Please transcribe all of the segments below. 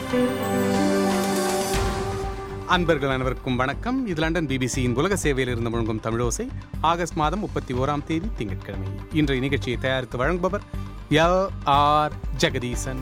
அன்பர்கள் அனைவருக்கும் வணக்கம் இது லண்டன் பிபிசியின் உலக சேவையில் இருந்து முழங்கும் தமிழோசை ஆகஸ்ட் மாதம் முப்பத்தி ஓராம் தேதி திங்கட்கிழமை இன்றைய நிகழ்ச்சியை தயாரித்து வழங்குபவர் எல் ஆர் ஜெகதீசன்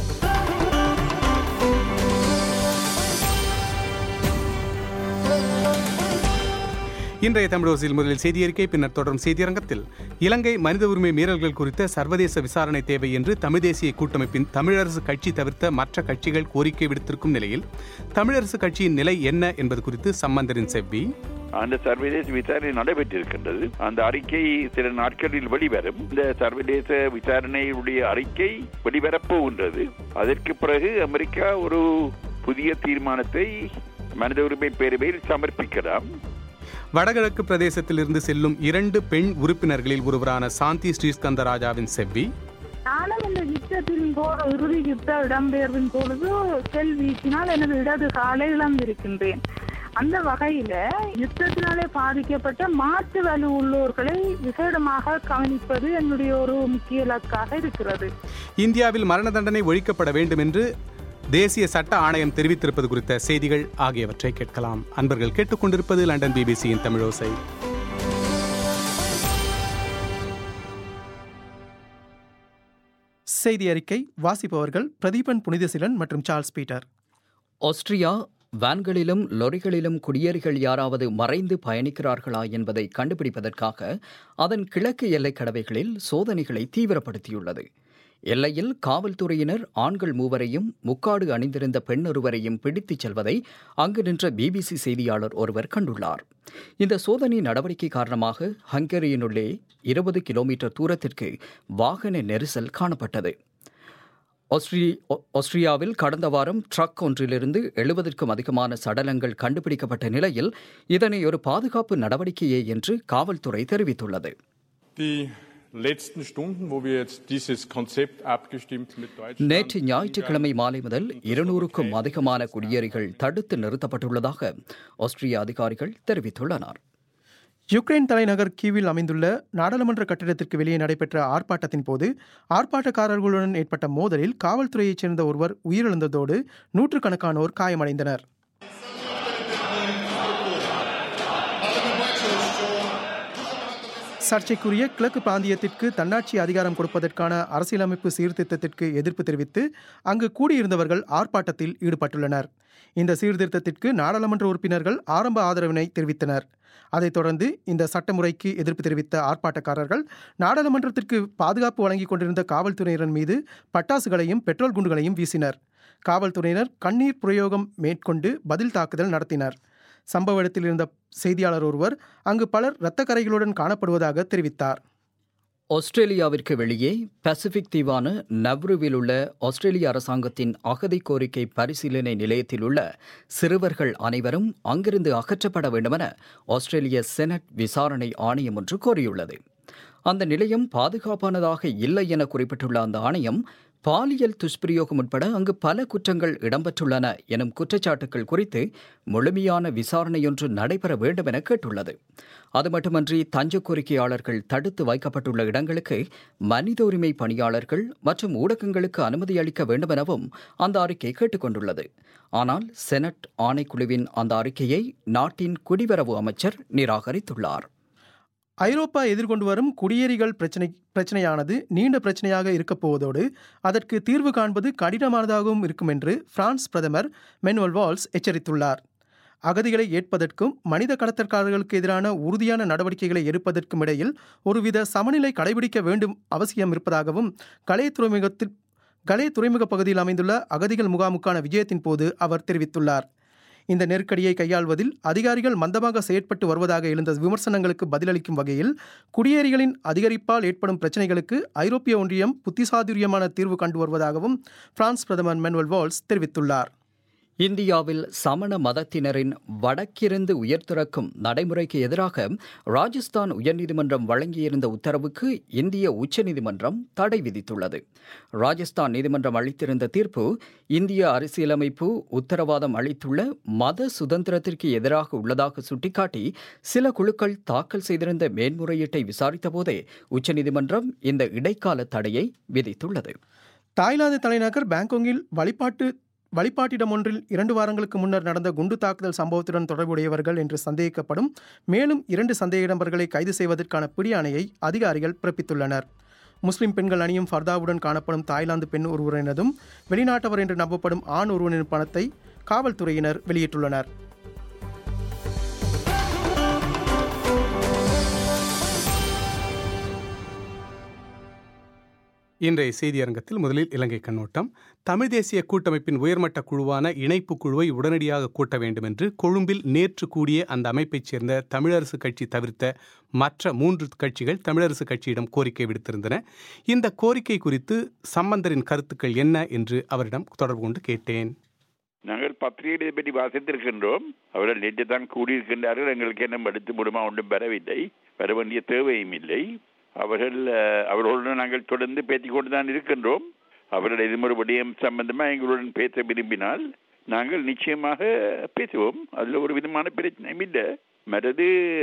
இன்றைய தமிழோசையில் முதலில் செய்தி அறிக்கை பின்னர் தொடரும் செய்தியரங்கத்தில் இலங்கை மனித உரிமை மீறல்கள் குறித்த சர்வதேச விசாரணை தேவை என்று தமிழ் தேசிய கூட்டமைப்பின் தமிழரசு கட்சி தவிர்த்த மற்ற கட்சிகள் கோரிக்கை விடுத்திருக்கும் நிலையில் தமிழரசு கட்சியின் நிலை என்ன என்பது குறித்து சம்பந்தரின் செவ்வி அந்த சர்வதேச விசாரணை நடைபெற்றிருக்கின்றது அந்த அறிக்கை சில நாட்களில் வெளிவரும் இந்த சர்வதேச விசாரணையுடைய அறிக்கை வெளிவரப் போகின்றது அதற்கு பிறகு அமெரிக்கா ஒரு புதிய தீர்மானத்தை மனித உரிமை பேரவையில் சமர்ப்பிக்கலாம் வடகிழக்கு பிரதேசத்திலிருந்து செல்லும் இரண்டு பெண் உறுப்பினர்களில் ஒருவரான சாந்தி ஸ்ரீஸ்கந்தராஜாவின் செவ்வி நானும் இந்த யுத்தத்தின் போது இறுதி யுத்த இடம்பெயர்வின் பொழுது செல் வீசினால் எனது இடது காலை இழந்திருக்கின்றேன் அந்த வகையில யுத்தத்தினாலே பாதிக்கப்பட்ட மாற்று வலு உள்ளோர்களை விசேடமாக கவனிப்பது என்னுடைய ஒரு முக்கிய இலக்காக இருக்கிறது இந்தியாவில் மரண தண்டனை ஒழிக்கப்பட வேண்டும் என்று தேசிய சட்ட ஆணையம் தெரிவித்திருப்பது குறித்த செய்திகள் ஆகியவற்றை கேட்கலாம் அன்பர்கள் கேட்டுக்கொண்டிருப்பது லண்டன் பிபிசியின் தமிழோசை செய்தி அறிக்கை வாசிப்பவர்கள் பிரதீபன் புனிதசிலன் மற்றும் சார்ல்ஸ் பீட்டர் ஆஸ்திரியா வேன்களிலும் லொரிகளிலும் குடியேறிகள் யாராவது மறைந்து பயணிக்கிறார்களா என்பதை கண்டுபிடிப்பதற்காக அதன் கிழக்கு எல்லைக் கடவைகளில் சோதனைகளை தீவிரப்படுத்தியுள்ளது எல்லையில் காவல்துறையினர் ஆண்கள் மூவரையும் முக்காடு அணிந்திருந்த பெண் ஒருவரையும் பிடித்துச் செல்வதை அங்கு நின்ற பிபிசி செய்தியாளர் ஒருவர் கண்டுள்ளார் இந்த சோதனை நடவடிக்கை காரணமாக ஹங்கேரியினுள்ளே இருபது கிலோமீட்டர் தூரத்திற்கு வாகன நெரிசல் காணப்பட்டது ஆஸ்திரி ஆஸ்திரியாவில் கடந்த வாரம் ட்ரக் ஒன்றிலிருந்து எழுபதற்கும் அதிகமான சடலங்கள் கண்டுபிடிக்கப்பட்ட நிலையில் இதனை ஒரு பாதுகாப்பு நடவடிக்கையே என்று காவல்துறை தெரிவித்துள்ளது Die letzten Stunden, wo wir jetzt dieses Konzept abgestimmt mit Deutschland. நேற்று ஞாயிற்றுக்கிழமை மாலை முதல் இருநூறுக்கும் அதிகமான குடியேறிகள் தடுத்து நிறுத்தப்பட்டுள்ளதாக ஆஸ்திரிய அதிகாரிகள் தெரிவித்துள்ளனர் யுக்ரைன் தலைநகர் கீவில் அமைந்துள்ள நாடாளுமன்ற கட்டிடத்திற்கு வெளியே நடைபெற்ற ஆர்ப்பாட்டத்தின் போது ஆர்ப்பாட்டக்காரர்களுடன் ஏற்பட்ட மோதலில் காவல்துறையைச் சேர்ந்த ஒருவர் உயிரிழந்ததோடு நூற்றுக்கணக்கானோர் காயமடைந்தனர் சர்ச்சைக்குரிய கிழக்கு பிராந்தியத்திற்கு தன்னாட்சி அதிகாரம் கொடுப்பதற்கான அரசியலமைப்பு சீர்திருத்தத்திற்கு எதிர்ப்பு தெரிவித்து அங்கு கூடியிருந்தவர்கள் ஆர்ப்பாட்டத்தில் ஈடுபட்டுள்ளனர் இந்த சீர்திருத்தத்திற்கு நாடாளுமன்ற உறுப்பினர்கள் ஆரம்ப ஆதரவினை தெரிவித்தனர் அதைத் தொடர்ந்து இந்த சட்டமுறைக்கு எதிர்ப்பு தெரிவித்த ஆர்ப்பாட்டக்காரர்கள் நாடாளுமன்றத்திற்கு பாதுகாப்பு வழங்கிக் கொண்டிருந்த காவல்துறையினர் மீது பட்டாசுகளையும் பெட்ரோல் குண்டுகளையும் வீசினர் காவல்துறையினர் கண்ணீர் பிரயோகம் மேற்கொண்டு பதில் தாக்குதல் நடத்தினர் சம்பவ இடத்தில் இருந்த செய்தியாளர் ஒருவர் அங்கு பலர் இரத்த கரைகளுடன் காணப்படுவதாக தெரிவித்தார் ஆஸ்திரேலியாவிற்கு வெளியே பசிபிக் தீவான நவ்ருவில் உள்ள ஆஸ்திரேலிய அரசாங்கத்தின் அகதி கோரிக்கை பரிசீலனை நிலையத்தில் உள்ள சிறுவர்கள் அனைவரும் அங்கிருந்து அகற்றப்பட வேண்டுமென ஆஸ்திரேலிய செனட் விசாரணை ஆணையம் ஒன்று கோரியுள்ளது அந்த நிலையம் பாதுகாப்பானதாக இல்லை என குறிப்பிட்டுள்ள அந்த ஆணையம் பாலியல் துஷ்பிரயோகம் உட்பட அங்கு பல குற்றங்கள் இடம்பெற்றுள்ளன எனும் குற்றச்சாட்டுகள் குறித்து முழுமையான விசாரணையொன்று நடைபெற வேண்டும் என கேட்டுள்ளது அது மட்டுமன்றி தஞ்ச கோரிக்கையாளர்கள் தடுத்து வைக்கப்பட்டுள்ள இடங்களுக்கு மனித உரிமை பணியாளர்கள் மற்றும் ஊடகங்களுக்கு அனுமதி அளிக்க வேண்டும் எனவும் அந்த அறிக்கை கேட்டுக்கொண்டுள்ளது ஆனால் செனட் ஆணைக்குழுவின் அந்த அறிக்கையை நாட்டின் குடிவரவு அமைச்சர் நிராகரித்துள்ளார் ஐரோப்பா எதிர்கொண்டு வரும் குடியேறிகள் பிரச்சனை பிரச்சனையானது நீண்ட பிரச்சனையாக இருக்கப் போவதோடு அதற்கு தீர்வு காண்பது கடினமானதாகவும் இருக்கும் என்று பிரான்ஸ் பிரதமர் மெனுவல் வால்ஸ் எச்சரித்துள்ளார் அகதிகளை ஏற்பதற்கும் மனித கடத்தற்காரர்களுக்கு எதிரான உறுதியான நடவடிக்கைகளை எடுப்பதற்கும் இடையில் ஒருவித சமநிலை கடைபிடிக்க வேண்டும் அவசியம் இருப்பதாகவும் கலே துறைமுகத்தில் கலே துறைமுக பகுதியில் அமைந்துள்ள அகதிகள் முகாமுக்கான விஜயத்தின் போது அவர் தெரிவித்துள்ளார் இந்த நெருக்கடியை கையாள்வதில் அதிகாரிகள் மந்தமாக செயற்பட்டு வருவதாக எழுந்த விமர்சனங்களுக்கு பதிலளிக்கும் வகையில் குடியேறிகளின் அதிகரிப்பால் ஏற்படும் பிரச்சினைகளுக்கு ஐரோப்பிய ஒன்றியம் புத்திசாதுரியமான தீர்வு கண்டு வருவதாகவும் பிரான்ஸ் பிரதமர் மெனுவல் வால்ஸ் தெரிவித்துள்ளார் இந்தியாவில் சமண மதத்தினரின் வடக்கிருந்து உயர்த்திறக்கும் நடைமுறைக்கு எதிராக ராஜஸ்தான் உயர்நீதிமன்றம் வழங்கியிருந்த உத்தரவுக்கு இந்திய உச்சநீதிமன்றம் தடை விதித்துள்ளது ராஜஸ்தான் நீதிமன்றம் அளித்திருந்த தீர்ப்பு இந்திய அரசியலமைப்பு உத்தரவாதம் அளித்துள்ள மத சுதந்திரத்திற்கு எதிராக உள்ளதாக சுட்டிக்காட்டி சில குழுக்கள் தாக்கல் செய்திருந்த மேன்முறையீட்டை விசாரித்தபோதே உச்சநீதிமன்றம் இந்த இடைக்கால தடையை விதித்துள்ளது தாய்லாந்து தலைநகர் பாங்காங்கில் வழிபாட்டு வழிபாட்டிடம் ஒன்றில் இரண்டு வாரங்களுக்கு முன்னர் நடந்த குண்டு தாக்குதல் சம்பவத்துடன் தொடர்புடையவர்கள் என்று சந்தேகிக்கப்படும் மேலும் இரண்டு சந்தேக நபர்களை கைது செய்வதற்கான பிடியாணையை அதிகாரிகள் பிறப்பித்துள்ளனர் முஸ்லிம் பெண்கள் அணியும் ஃபர்தாவுடன் காணப்படும் தாய்லாந்து பெண் ஒருவரினதும் வெளிநாட்டவர் என்று நம்பப்படும் ஆண் ஒருவரின் பணத்தை காவல்துறையினர் வெளியிட்டுள்ளனர் இன்றைய செய்தியரங்கத்தில் முதலில் இலங்கை கண்ணோட்டம் தமிழ் தேசிய கூட்டமைப்பின் உயர்மட்ட குழுவான இணைப்பு குழுவை உடனடியாக கூட்ட வேண்டும் என்று கொழும்பில் நேற்று கூடிய அந்த அமைப்பைச் சேர்ந்த தமிழரசு கட்சி தவிர்த்த மற்ற மூன்று கட்சிகள் தமிழரசு கட்சியிடம் கோரிக்கை விடுத்திருந்தன இந்த கோரிக்கை குறித்து சம்பந்தரின் கருத்துக்கள் என்ன என்று அவரிடம் தொடர்பு கொண்டு கேட்டேன் நாங்கள் பத்திரிகை பற்றி வாசித்திருக்கின்றோம் அவர்கள் நேற்று தான் கூடியிருக்கின்றார்கள் எங்களுக்கு என்ன எடுத்து முடியுமா ஒன்றும் பெறவில்லை வர வேண்டிய தேவையும் இல்லை அவர்கள் அஹ், அவர்களுடன் நாங்கள் தொடர்ந்து பேசிக் கொண்டு தான் இருக்கின்றோம் அவர்கள் இது மறுபடியும் சம்பந்தமாக எங்களுடன் பேச விரும்பினால் நாங்கள் நிச்சயமாக பேசுவோம் அதில் ஒரு விதமான பிரச்சனையும் இல்லை மற்றது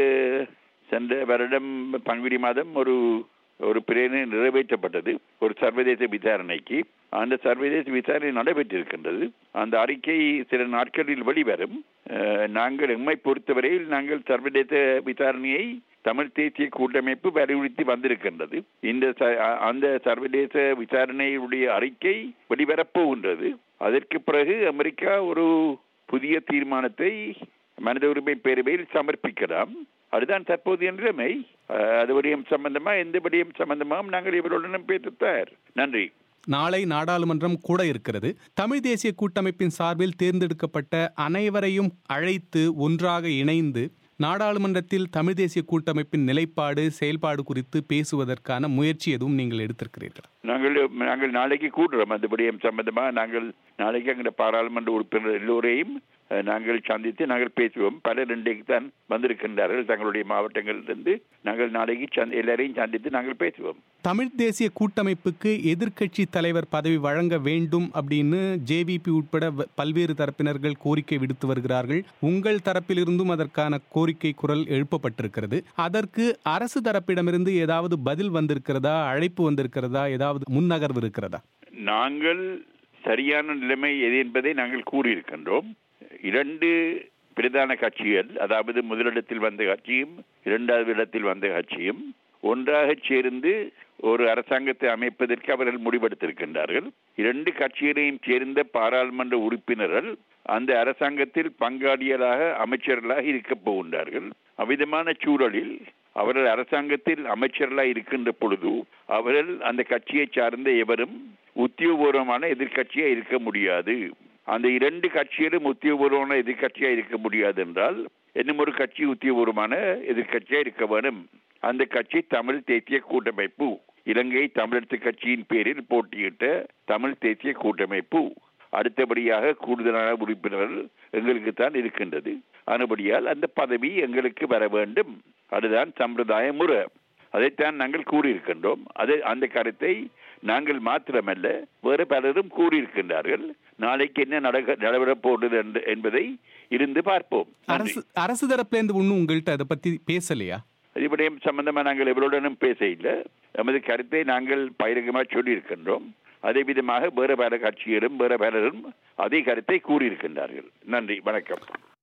சென்ற வருடம் பங்குனி மாதம் ஒரு ஒரு பிரேரணை நிறைவேற்றப்பட்டது ஒரு சர்வதேச விசாரணைக்கு அந்த சர்வதேச விசாரணை நடைபெற்றிருக்கின்றது அந்த அறிக்கை சில நாட்களில் வெளிவரும் அஹ், நாங்கள் எம்மை பொறுத்தவரையில் நாங்கள் சர்வதேச விசாரணையை தமிழ் தேசிய கூட்டமைப்பு வலியுறுத்தி வந்திருக்கின்றது இந்த ச- அ- அந்த சர்வதேச விசாரணையுடைய அறிக்கை வெளிவரப்போகின்றது அதற்கு பிறகு அமெரிக்கா ஒரு புதிய தீர்மானத்தை மனித உரிமை பேரவையில் சமர்ப்பிக்கலாம் அதுதான் தற்போதைய நிலைமை அஹ், அது விடயம் சம்பந்தமா எந்த விடயம் சம்பந்தமாகவும் நாங்கள் இவருடனும் பேசத்தார் நன்றி நாளை நாடாளுமன்றம் கூட இருக்கிறது தமிழ் தேசிய கூட்டமைப்பின் சார்பில் தேர்ந்தெடுக்கப்பட்ட அனைவரையும் அழைத்து ஒன்றாக இணைந்து நாடாளுமன்றத்தில் தமிழ் தேசிய கூட்டமைப்பின் நிலைப்பாடு செயல்பாடு குறித்து பேசுவதற்கான முயற்சி எதுவும் நீங்கள் எடுத்திருக்கிறீர்களா நாங்கள் நாங்கள் நாளைக்கு கூடுறோம் அந்த விடயம் சம்பந்தமா நாங்கள் நாளைக்கு அங்கே பாராளுமன்ற உறுப்பினர் எல்லோரையும் அஹ், நாங்கள் சந்தித்து நாங்கள் பேசுவோம் பலர் இன்றைக்கு தான் வந்திருக்கின்றார்கள் தங்களுடைய மாவட்டங்களிலிருந்து நாங்கள் நாளைக்கு சந்தி- எல்லாரையும் சந்தித்து நாங்கள் பேசுவோம் தமிழ் தேசிய கூட்டமைப்புக்கு எதிர்க்கட்சி தலைவர் பதவி வழங்க வேண்டும் அப்படின்னு ஜேவிபி உட்பட வ- பல்வேறு தரப்பினர்கள் கோரிக்கை விடுத்து வருகிறார்கள் உங்கள் தரப்பிலிருந்தும் அதற்கான கோரிக்கை குரல் எழுப்பப்பட்டிருக்கிறது அதற்கு அரசு தரப்பிடமிருந்து ஏதாவது பதில் வந்திருக்கிறதா அழைப்பு வந்திருக்கிறதா ஏதாவது முன்னகர்வு இருக்கிறதா நாங்கள் சரியான நிலைமை எது என்பதை நாங்கள் கூறியிருக்கின்றோம் இரண்டு பிரதான கட்சிகள் அதாவது முதலிடத்தில் வந்த கட்சியும் இரண்டாவது இடத்தில் வந்த கட்சியும் ஒன்றாக சேர்ந்து ஒரு அரசாங்கத்தை அமைப்பதற்கு அவர்கள் முடிவெடுத்திருக்கின்றார்கள் இரண்டு கட்சிகளையும் சேர்ந்த பாராளுமன்ற உறுப்பினர்கள் அந்த அரசாங்கத்தில் பங்காளியலாக அமைச்சர்களாக இருக்கப் போகின்றார்கள் அவ்விதமான சூழலில் அவர்கள் அரசாங்கத்தில் அமைச்சர்களாக இருக்கின்ற பொழுது அவர்கள் அந்த கட்சியை சார்ந்த எவரும் உத்தியோகபூர்வமான எதிர்க்கட்சியா இருக்க முடியாது அந்த இரண்டு கட்சிகளும் உத்தியோகபூர்வமான எதிர்க்கட்சியா இருக்க முடியாது என்றால் இன்னும் ஒரு கட்சி உத்தியோகபூர்வமான எதிர்க்கட்சியா இருக்க வேணும் அந்த கட்சி தமிழ் தேசிய கூட்டமைப்பு இலங்கை தமிழரசு கட்சியின் பேரில் போட்டியிட்ட தமிழ் தேசிய கூட்டமைப்பு அடுத்தபடியாக கூடுதலான உறுப்பினர்கள் எங்களுக்கு தான் இருக்கின்றது ஆனபடியால் அந்த பதவி எங்களுக்கு வர வேண்டும் அதுதான் சம்பிரதாய முறை அதைத்தான் நாங்கள் கூறியிருக்கின்றோம் அது அந்த கருத்தை நாங்கள் மாத்திரமல்ல வேறு பலரும் கூறியிருக்கின்றார்கள் நாளைக்கு என்ன நடக்க நடைபெறப் போகிறது என்று- என்பதை இருந்து பார்ப்போம் நன்றி. அரசு அரசு தரப்பிலேருந்து ஒன்றும் உங்கள்கிட்ட அதை பத்தி பேசலையா இதுபடியும் சம்பந்தமா நாங்கள் எவருடனும் பேச இல்லை நமது கருத்தை நாங்கள் பகிரங்கமாக சொல்லியிருக்கின்றோம் அதே விதமாக வேறு பல கட்சிகளும் வேறு பலரும் அதே கருத்தை கூறியிருக்கின்றார்கள் நன்றி வணக்கம்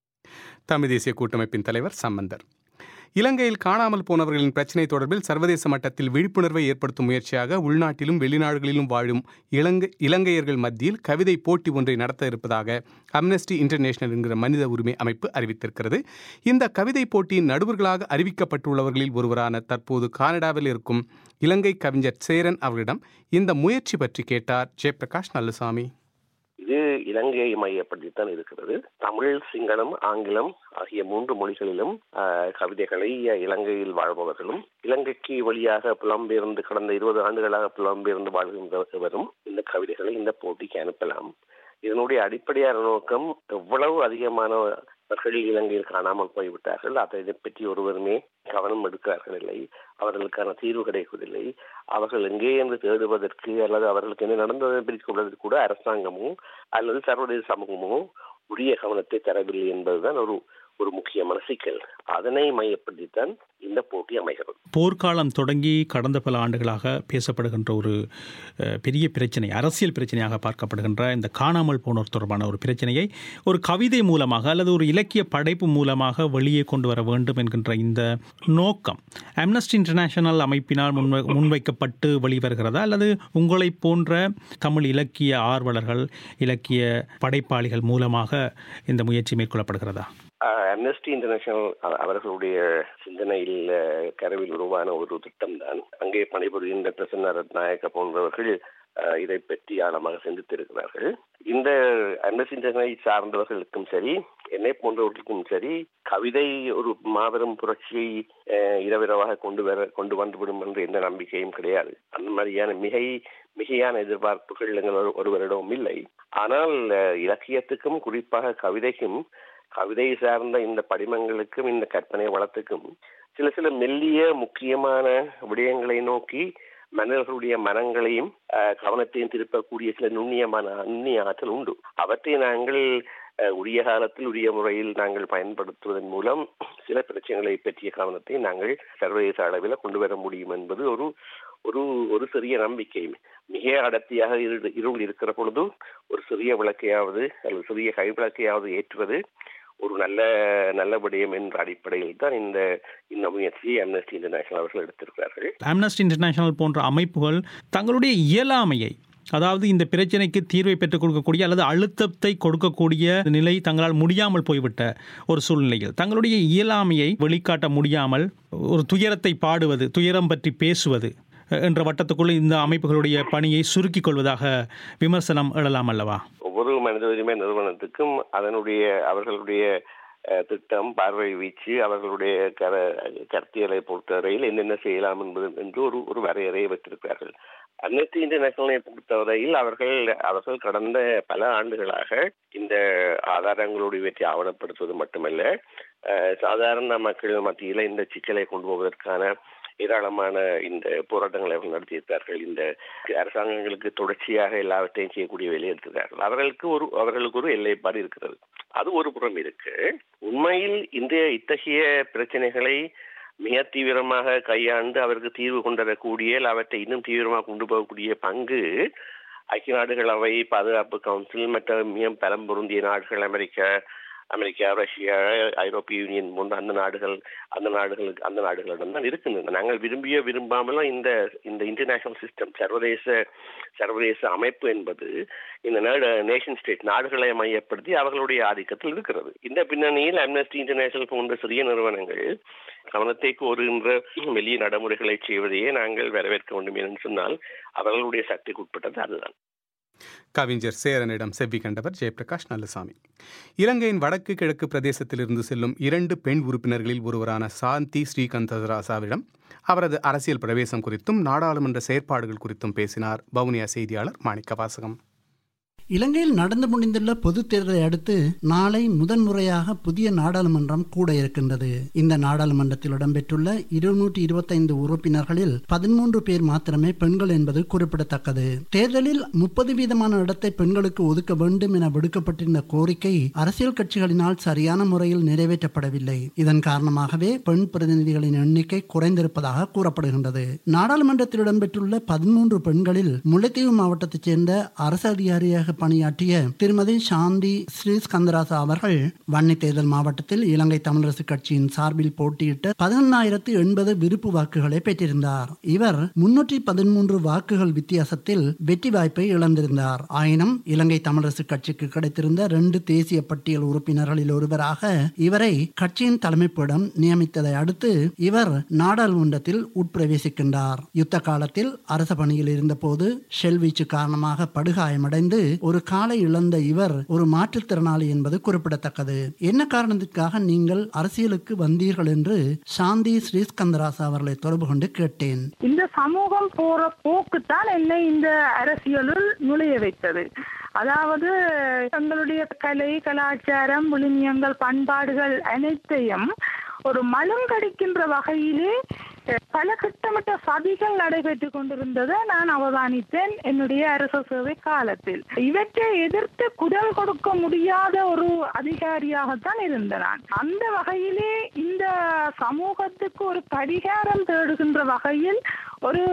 தமிழ் தேசிய கூட்டமைப்பின் தலைவர் சம்பந்தர் இலங்கையில் காணாமல் போனவர்களின் பிரச்சினை தொடர்பில் சர்வதேச மட்டத்தில் விழிப்புணர்வை ஏற்படுத்தும் முயற்சியாக உள்நாட்டிலும் வெளிநாடுகளிலும் வாழும் இலங்கை இலங்கையர்கள் மத்தியில் கவிதை போட்டி ஒன்றை நடத்த இருப்பதாக அம்னஸ்டி இன்டர்நேஷனல் என்கிற மனித உரிமை அமைப்பு அறிவித்திருக்கிறது இந்த கவிதை போட்டியின் நடுவர்களாக அறிவிக்கப்பட்டுள்ளவர்களில் ஒருவரான தற்போது கனடாவில் இருக்கும் இலங்கை கவிஞர் சேரன் அவர்களிடம் இந்த முயற்சி பற்றி கேட்டார் ஜெயபிரகாஷ் நல்லசாமி இது இலங்கையை மையப்படுத்தித்தான் இருக்கிறது தமிழ் சிங்களம் ஆங்கிலம் ஆகிய மூன்று மொழிகளிலும் ஆஹ், கவிதைகளை இலங்கையில் வாழ்பவர்களும் இலங்கைக்கு வழியாக புலம்பெயர்ந்து கடந்த இருபது ஆண்டுகளாக புலம்பெயர்ந்து வாழ்கின்றவரும் இந்த கவிதைகளை இந்த போட்டிக்கு அனுப்பலாம் இதனுடைய அடிப்படையான நோக்கம் எவ்வளவு அதிகமானவர்கள் இலங்கையில் காணாமல் போய்விட்டார்கள் அதை பற்றி ஒருவருமே கவனம் எடுக்கிறார்கள் இல்லை அவர்களுக்கான தீர்வு கிடைப்பதில்லை அவர்கள் எங்கே என்று தேடுவதற்கு அல்லது அவர்களுக்கு என்ன நடந்ததை பிரித்து கொள்வதற்கு கூட அரசாங்கமோ அல்லது சர்வதேச சமூகமோ உரிய கவனத்தை தரவில்லை என்பதுதான் ஒரு ஒரு முக்கியமான சிக்கல் அதனை மையப்படுத்தித்தான் இந்த போட்டி அமைகிறது போர்க்காலம் தொடங்கி கடந்த பல ஆண்டுகளாக பேசப்படுகின்ற ஒரு அஹ், பெரிய பிரச்சனை அரசியல் பிரச்சனையாக பார்க்கப்படுகின்ற இந்த காணாமல் போனோர் தொடர்பான ஒரு பிரச்சனையை ஒரு கவிதை மூலமாக அல்லது ஒரு இலக்கிய படைப்பு மூலமாக வெளியே கொண்டு வர வேண்டும் என்கின்ற இந்த நோக்கம் அம்னஸ்டி இன்டர்நேஷனல் அமைப்பினால் முன்வை முன்வைக்கப்பட்டு வெளிவருகிறதா அல்லது உங்களை போன்ற தமிழ் இலக்கிய ஆர்வலர்கள் இலக்கிய படைப்பாளிகள் மூலமாக இந்த முயற்சி மேற்கொள்ளப்படுகிறதா அம்னஸ்டி இன்டர்நேஷனல் அவர்களுடைய சிந்தனையில் அஹ், கருவில் உருவான ஒரு திட்டம் தான் அங்கே பணிபுரிகின்ற பிரசன்ன ரத்நாயக்க போன்றவர்கள் அஹ், இதை பற்றி ஆழமாக சிந்தித்திருக்கிறார்கள் இந்த அம்னஸ்டி இன்டர்நேஷனலை சார்ந்தவர்களுக்கும் சரி என்னை போன்றவர்களுக்கும் சரி கவிதை ஒரு மாபெரும் புரட்சியை அஹ், இரவிரவாக கொண்டு வர கொண்டு வந்துவிடும் என்ற எந்த நம்பிக்கையும் கிடையாது அந்த மாதிரியான மிகை மிகையான எதிர்பார்ப்புகள் எங்கள் ஒரு- ஒருவரிடமும் இல்லை ஆனால் அஹ், இலக்கியத்துக்கும் குறிப்பாக கவிதைக்கும் கவிதை சார்ந்த இந்த படிமங்களுக்கும் இந்த கற்பனை வளத்துக்கும் சில சில மெல்லிய முக்கியமான விடயங்களை நோக்கி மனிதர்களுடைய மனங்களையும் அஹ், கவனத்தையும் திருப்பக்கூடிய சில நுண்ணியமான நுண்ணிய ஆற்றல் உண்டு அவற்றை நாங்கள் அஹ், உரிய காலத்தில் உரிய முறையில் நாங்கள் பயன்படுத்துவதன் மூலம் சில பிரச்சனைகளை பற்றிய கவனத்தை நாங்கள் சர்வதேச அளவில் கொண்டு வர முடியும் என்பது ஒரு ஒரு ஒரு சிறிய நம்பிக்கை மிக அடர்த்தியாக இரு இருள் இருக்கிற பொழுது ஒரு சிறிய விளக்கையாவது அல்லது சிறிய கை விளக்கையாவது ஏற்றுவது ஒரு நல்ல நல்ல விடயம் என்ற அடிப்படையில் தான் இந்த இந்த முயற்சியை அம்னஸ்டி இன்டர்நேஷனல் அவர்கள் எடுத்திருக்கிறார்கள் அம்னஸ்டி இன்டர்நேஷனல் போன்ற அமைப்புகள் தங்களுடைய இயலாமையை அதாவது இந்த பிரச்சனைக்கு தீர்வை பெற்றுக் கொடுக்கக்கூடிய அல்லது அழுத்தத்தை கொடுக்கக்கூடிய நிலை தங்களால் முடியாமல் போய்விட்ட ஒரு சூழ்நிலையில் தங்களுடைய இயலாமையை வெளிக்காட்ட முடியாமல் ஒரு துயரத்தை பாடுவது துயரம் பற்றி பேசுவது என்ற வட்டத்துக்குள் இந்த அமைப்புகளுடைய பணியை சுருக்கிக் கொள்வதாக விமர்சனம் எழலாம் அல்லவா ஒவ்வொரு மனித உரிமை நிறுவனத்துக்கும் அதனுடைய அவர்களுடைய அஹ், திட்டம் பார்வை வீச்சு அவர்களுடைய கர கருத்தியலை பொறுத்தவரையில் என்னென்ன செய்யலாம் என்பது என்று ஒரு ஒரு வரையறையை வைத்திருக்கிறார்கள் அம்னஸ்டி இன்டர்நேஷனலை பொறுத்தவரையில் அவர்கள் அவர்கள் கடந்த பல ஆண்டுகளாக இந்த ஆதாரங்களோடு இவற்றை ஆவணப்படுத்துவது மட்டுமல்ல அஹ், சாதாரண மக்கள் மத்தியில் இந்த சிக்கலை கொண்டு போவதற்கான ஏராளமான இந்த போராட்டங்களை அவர்கள் நடத்தியிருக்கிறார்கள் இந்த அரசாங்கங்களுக்கு தொடர்ச்சியாக எல்லாவற்றையும் செய்யக்கூடிய வேலையை எடுத்திருக்கிறார்கள் அவர்களுக்கு ஒரு அவர்களுக்கு ஒரு எல்லைப்பாடு இருக்கிறது அது ஒரு புறம் இருக்கு உண்மையில் இன்றைய இத்தகைய பிரச்சனைகளை மிக தீவிரமாக கையாண்டு அவருக்கு தீர்வு கொண்டு வரக்கூடிய இல்ல அவற்றை இன்னும் தீவிரமாக கொண்டு போகக்கூடிய பங்கு ஐக்கிய நாடுகள் அவை பாதுகாப்பு கவுன்சில் மற்ற மிக பலம் பொருந்திய நாடுகள் அமெரிக்கா அமெரிக்கா ரஷ்யா ஐரோப்பிய யூனியன் போன்ற அந்த நாடுகள் அந்த நாடுகளுக்கு அந்த நாடுகளிடம் தான் இருக்கின்றன நாங்கள் விரும்பிய விரும்பாமலும் இந்த இந்த இன்டர்நேஷனல் சிஸ்டம் சர்வதேச சர்வதேச அமைப்பு என்பது இந்த நாடு நேஷன் ஸ்டேட் நாடுகளை மையப்படுத்தி அவர்களுடைய ஆதிக்கத்தில் இருக்கிறது இந்த பின்னணியில் அம்னஸ்டி இன்டர்நேஷனல் போன்ற சிறிய நிறுவனங்கள் கவனத்தை கோருகின்ற வெளிய நடைமுறைகளை செய்வதையே நாங்கள் வரவேற்க வேண்டும் என்று சொன்னால் அவர்களுடைய சக்திக்கு உட்பட்டது அதுதான் கவிஞர் சேரனிடம் செவ்வி கண்டவர் ஜெயபிரகாஷ் நல்லசாமி இலங்கையின் வடக்கு கிழக்கு பிரதேசத்திலிருந்து செல்லும் இரண்டு பெண் உறுப்பினர்களில் ஒருவரான சாந்தி ஸ்ரீகந்தராசாவிடம் அவரது அரசியல் பிரவேசம் குறித்தும் நாடாளுமன்ற செயற்பாடுகள் குறித்தும் பேசினார் வவுனியா செய்தியாளர் மாணிக்க வாசகம் இலங்கையில் நடந்து முடிந்துள்ள பொதுத் தேர்தலை அடுத்து நாளை முதன்முறையாக புதிய நாடாளுமன்றம் கூட இருக்கின்றது இந்த நாடாளுமன்றத்தில் இடம்பெற்றுள்ள இருநூற்றி இருபத்தைந்து உறுப்பினர்களில் பதிமூன்று பேர் மாத்திரமே பெண்கள் என்பது குறிப்பிடத்தக்கது தேர்தலில் முப்பது வீதமான இடத்தை பெண்களுக்கு ஒதுக்க வேண்டும் என விடுக்கப்பட்டிருந்த கோரிக்கை அரசியல் கட்சிகளினால் சரியான முறையில் நிறைவேற்றப்படவில்லை இதன் காரணமாகவே பெண் பிரதிநிதிகளின் எண்ணிக்கை குறைந்திருப்பதாக கூறப்படுகின்றது நாடாளுமன்றத்தில் இடம்பெற்றுள்ள பதிமூன்று பெண்களில் முல்லைத்தீவு மாவட்டத்தைச் சேர்ந்த அரசு அதிகாரியாக பணியாற்றிய திருமதி சாந்தி ஸ்ரீஸ்கந்தராசா அவர்கள் வன்னி தேர்தல் மாவட்டத்தில் இலங்கை தமிழரசு கட்சியின் சார்பில் போட்டியிட்டு பதினொன்னாயிரத்து எண்பது விருப்பு வாக்குகளை பெற்றிருந்தார் இவர் முன்னூற்றி பதிமூன்று வாக்குகள் வித்தியாசத்தில் வெற்றி வாய்ப்பை இழந்திருந்தார் ஆயினும் இலங்கை தமிழரசு கட்சிக்கு கிடைத்திருந்த ரெண்டு தேசிய பட்டியல் உறுப்பினர்களில் ஒருவராக இவரை கட்சியின் தலைமைப்பிடம் நியமித்ததை அடுத்து இவர் நாடாளுமன்றத்தில் உட்பிரவேசிக்கின்றார் யுத்த காலத்தில் அரச பணியில் இருந்தபோது ஷெல் வீச்சு காரணமாக படுகாயமடைந்து ஒரு காலை இழந்த இவர் ஒரு மாற்றுத்திறனாளி என்பது குறிப்பிடத்தக்கது என்ன காரணத்திற்காக நீங்கள் அரசியலுக்கு வந்தீர்கள் என்று சாந்தி ஸ்ரீஸ்கந்தராசா அவர்களை தொடர்பு கொண்டு கேட்டேன் இந்த சமூகம் போற போக்குத்தான் என்னை இந்த அரசியலுள் நுழைய வைத்தது அதாவது தங்களுடைய கலை கலாச்சாரம் விழுமியங்கள் பண்பாடுகள் அனைத்தையும் ஒரு மலங்கடிக்கின்ற வகையிலே பல திட்டமிட்ட சதிகள் நடைபெற்றுக் கொண்டிருந்ததை நான் அவதானித்தேன் என்னுடைய அரச சேவை காலத்தில் இவற்றை எதிர்த்து குரல் கொடுக்க முடியாத ஒரு அதிகாரியாகத்தான் இருந்த நான் அந்த வகையிலே இந்த சமூகத்துக்கு ஒரு பரிகாரம் தேடுகின்ற வகையில் ஒரு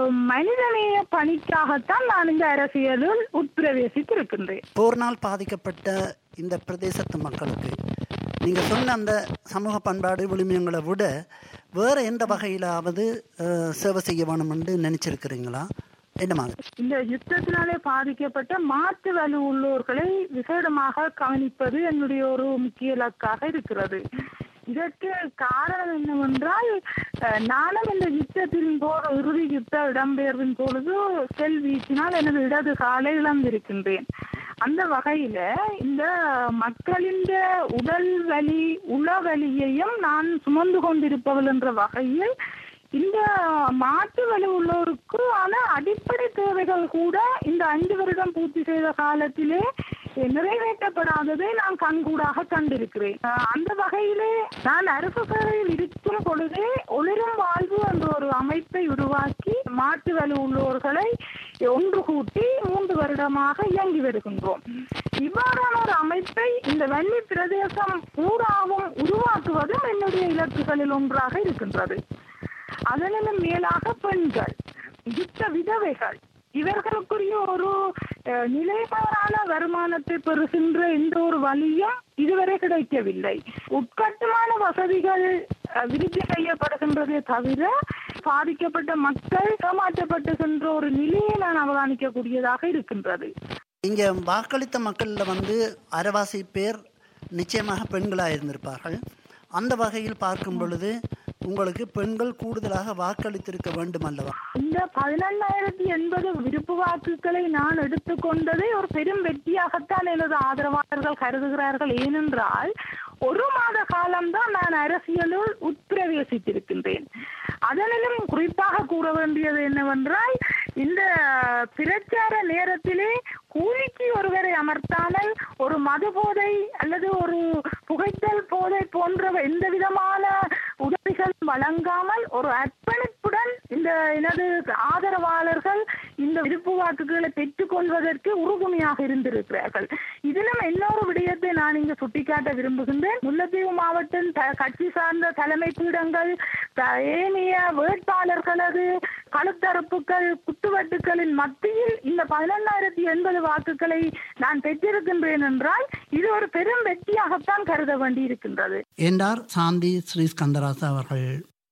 மனிதநேய பணிக்காகத்தான் நான் இந்த அரசியலில் உட்பிரவேசித்திருக்கின்றேன் போர்னால் பாதிக்கப்பட்ட இந்த பிரதேசத்து மக்களுக்கு நீங்கள் சொன்ன அந்த சமூக பண்பாடு விழுமியங்களை விட வேறு எந்த வகையிலாவது அஹ், சேவை செய்ய வேணும்னு நினச்சிருக்கிறீங்களா என்ன மாதிரி இந்த யுத்தத்தினாலே பாதிக்கப்பட்ட மாற்று வலு உள்ளோர்களை விசேடமாக கவனிப்பது என்னுடைய ஒரு முக்கிய இலக்காக இருக்கிறது இதற்கு காரணம் என்னவென்றால் அஹ், நானும் இந்த யுத்தத்தின் போது இறுதி யுத்த இடம்பெயர்வின் பொழுது செல் வீசினால் எனது இடது காலை இழந்திருக்கின்றேன் அந்த வகையில இந்த மக்களின் உடல் வலி உள வலியையும் நான் சுமந்து கொண்டிருப்பவள் என்ற வகையில் இந்த மாற்று வலி உள்ளோருக்கு ஆன அடிப்படை தேவைகள் கூட இந்த அஞ்சு வருடம் பூர்த்தி செய்த காலத்திலே நிறைவேற்றப்படாததை நான் கண்கூடாக கண்டிருக்கிறேன் அஹ் அந்த வகையிலே நான் அரசு சேவையில் இருக்கும் பொழுதே ஒளிரும் வாழ்வு என்ற ஒரு அமைப்பை உருவாக்கி மாற்று வலி உள்ளோர்களை ஒன்று கூட்டி மூன்று வருடமாக இயங்கி வருகின்றோம் இவ்வாறான ஒரு அமைப்பை இந்த வன்னி பிரதேசம் பூராவும் உருவாக்குவதும் என்னுடைய இலக்குகளில் ஒன்றாக இருக்கின்றது அதனிலும் மேலாக பெண்கள் யுத்த விதவைகள் இவர்களுக்குரிய ஒரு அஹ், நிலைமாறான வருமானத்தை பெறுகின்ற எந்த ஒரு வழியும் இதுவரை கிடைக்கவில்லை உட்கட்டுமான வசதிகள் அஹ், விருத்தி செய்யப்படுகின்றதே தவிர பாதிக்கப்பட்ட மக்கள் ஏமாற்றப்பட்டுகின்ற ஒரு நிலையை நான் அவதானிக்கக்கூடியதாக இருக்கின்றது இங்கே வாக்களித்த மக்களில் வந்து அரைவாசி பேர் நிச்சயமாக பெண்களாக இருந்திருப்பார்கள் அந்த வகையில் பார்க்கும் பொழுது உங்களுக்கு பெண்கள் கூடுதலாக வாக்களித்திருக்க வேண்டும் அல்லவா இந்த பதினெண்ணாயிரத்தி எண்பது விருப்பு வாக்குகளை நான் எடுத்துக்கொண்டதை ஒரு பெரும் வெற்றியாகத்தான் எனது ஆதரவாளர்கள் கருதுகிறார்கள் ஏனென்றால் ஒரு மாத காலம்தான் நான் அரசியலுள் உட்பிரவேசித்திருக்கின்றேன் அதனிலும் குறிப்பாக கூற வேண்டியது என்னவென்றால் இந்த பிரச்சார நேரத்திலே கூலிக்கு ஒருவரை அமர்த்தாமல் ஒரு மது போதை அல்லது ஒரு புகைத்தல் போதை போன்ற எந்த விதமான உதவிகள் வழங்காமல் ஒரு அர்ப்பணிப்புடன் இந்த எனது ஆதரவாளர்கள் இந்த விருப்பு வாக்குகளை பெற்றுக் கொள்வதற்கு உறுதுணையாக இருந்திருக்கிறார்கள் இதிலும் இன்னொரு விடயத்தை நான் இங்கு சுட்டிக்காட்ட விரும்புகின்றேன் முல்லைத்தீவு மாவட்டம் த- கட்சி சார்ந்த தலைமை பீடங்கள் த- ஏனைய வேட்பாளர்களது கழுத்தறுப்புகள் குத்துவட்டுகளின் மத்தியில் இந்த பதினெண்ணாயிரத்தி எண்பது வாக்குகளை நான் பெற்றிருக்கின்றேன் என்றால் இது ஒரு பெரும் வெற்றியாகத்தான் கருத வேண்டியிருக்கின்றது என்றார் சாந்தி ஸ்ரீ ஸ்கந்தராசா அவர்கள்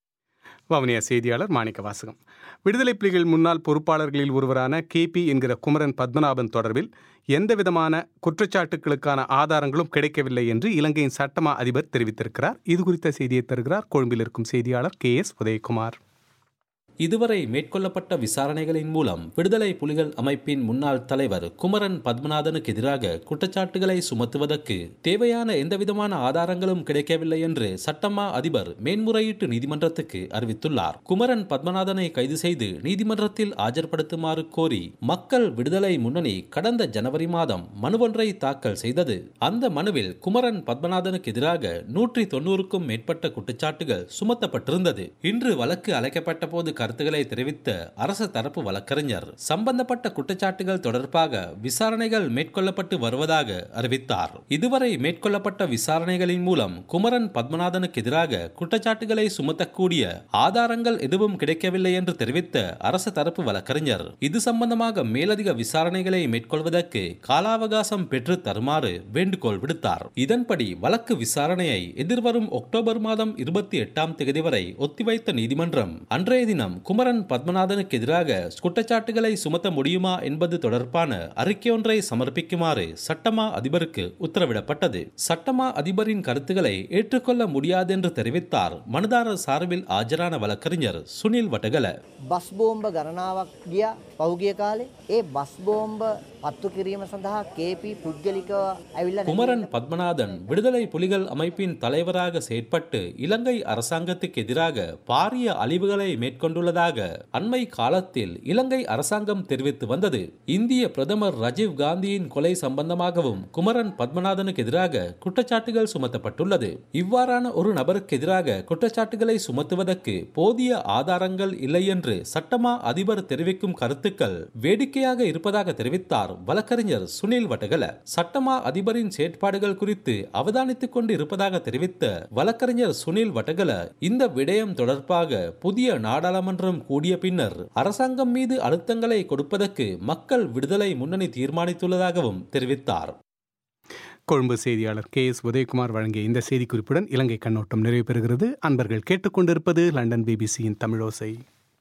வவுனியா செய்தியாளர் மாணிக்க வாசகம் விடுதலை புலிகள் முன்னாள் பொறுப்பாளர்களில் ஒருவரான கேபி என்கிற குமரன் பத்மநாபன் தொடர்பில் எந்தவிதமான குற்றச்சாட்டுகளுக்கான ஆதாரங்களும் கிடைக்கவில்லை என்று இலங்கையின் சட்டமா அதிபர் தெரிவித்திருக்கிறார் இது குறித்த செய்தியை தருகிறார் கொழும்பில் இருக்கும் செய்தியாளர் கே எஸ் உதயகுமார் இதுவரை மேற்கொள்ளப்பட்ட விசாரணைகளின் மூலம் விடுதலை புலிகள் அமைப்பின் முன்னாள் தலைவர் குமரன் பத்மநாதனுக்கு எதிராக குற்றச்சாட்டுகளை சுமத்துவதற்கு தேவையான எந்தவிதமான ஆதாரங்களும் கிடைக்கவில்லை என்று சட்டமா அதிபர் மேன்முறையீட்டு நீதிமன்றத்துக்கு அறிவித்துள்ளார் குமரன் பத்மநாதனை கைது செய்து நீதிமன்றத்தில் ஆஜர்படுத்துமாறு கோரி மக்கள் விடுதலை முன்னணி கடந்த ஜனவரி மாதம் மனுவொன்றை தாக்கல் செய்தது அந்த மனுவில் குமரன் பத்மநாதனுக்கு எதிராக நூற்றி தொன்னூறுக்கும் மேற்பட்ட குற்றச்சாட்டுகள் சுமத்தப்பட்டிருந்தது இன்று வழக்கு அழைக்கப்பட்ட போது கருத்துக்களை தெரிவித்த அரசு தரப்பு வழக்கறிஞர் சம்பந்தப்பட்ட குற்றச்சாட்டுகள் தொடர்பாக விசாரணைகள் மேற்கொள்ளப்பட்டு வருவதாக அறிவித்தார் இதுவரை மேற்கொள்ளப்பட்ட விசாரணைகளின் மூலம் குமரன் பத்மநாதனுக்கு எதிராக குற்றச்சாட்டுகளை சுமத்தக்கூடிய ஆதாரங்கள் எதுவும் கிடைக்கவில்லை என்று தெரிவித்த அரசு தரப்பு வழக்கறிஞர் இது சம்பந்தமாக மேலதிக விசாரணைகளை மேற்கொள்வதற்கு கால அவகாசம் பெற்று தருமாறு வேண்டுகோள் விடுத்தார் இதன்படி வழக்கு விசாரணையை எதிர்வரும் அக்டோபர் மாதம் இருபத்தி எட்டாம் தேதி வரை ஒத்திவைத்த நீதிமன்றம் அன்றைய தினம் குமரன் பத்மநாதனுக்கு எதிராக குற்றச்சாட்டுகளை சுமத்த முடியுமா என்பது தொடர்பான அறிக்கையொன்றை சமர்ப்பிக்குமாறு சட்டமா அதிபருக்கு உத்தரவிடப்பட்டது சட்டமா அதிபரின் கருத்துக்களை ஏற்றுக்கொள்ள முடியாது என்று தெரிவித்தார் மனுதாரர் சார்பில் ஆஜரான வழக்கறிஞர் சுனில் வட்டகல බස් බෝම්බ ගණනාවක් ගියා පෞගිය කාලේ ඒ බස් බෝම්බ පත්තු කිරීම සඳහා කේපී පුද්ගලිකව ඇවිල්ල குமரன் பத்மநாதன் விடுதலை புலிகள் அமைப்பின் தலைவராக செயற்பட்டு இலங்கை அரசாங்கத்துக்கு எதிராக பாரிய அழிவுகளை மேற்கொண்டுள்ள செய்துள்ளதாக அண்மை காலத்தில் இலங்கை அரசாங்கம் தெரிவித்து வந்தது இந்திய பிரதமர் ராஜீவ் காந்தியின் கொலை சம்பந்தமாகவும் குமரன் பத்மநாதனுக்கு எதிராக குற்றச்சாட்டுகள் சுமத்தப்பட்டுள்ளது இவ்வாறான ஒரு நபருக்கு எதிராக குற்றச்சாட்டுகளை சுமத்துவதற்கு போதிய ஆதாரங்கள் இல்லை என்று சட்டமா அதிபர் தெரிவிக்கும் கருத்துக்கள் வேடிக்கையாக இருப்பதாக தெரிவித்தார் வழக்கறிஞர் சுனில் வட்டகல சட்டமா அதிபரின் செயற்பாடுகள் குறித்து அவதானித்துக் கொண்டு இருப்பதாக தெரிவித்த வழக்கறிஞர் சுனில் வட்டகல இந்த விடயம் தொடர்பாக புதிய நாடாளுமன்றம் கூடிய பின்னர் அரசாங்கம் மீது அழுத்தங்களை கொடுப்பதற்கு மக்கள் விடுதலை முன்னணி தீர்மானித்துள்ளதாகவும் தெரிவித்தார் கொழும்பு செய்தியாளர் கே எஸ் உதயகுமார் வழங்கிய இந்த செய்திக்குறிப்புடன் இலங்கை கண்ணோட்டம் நிறைவு பெறுகிறது அன்பர்கள் கேட்டுக்கொண்டிருப்பது லண்டன் பிபிசியின் தமிழோசை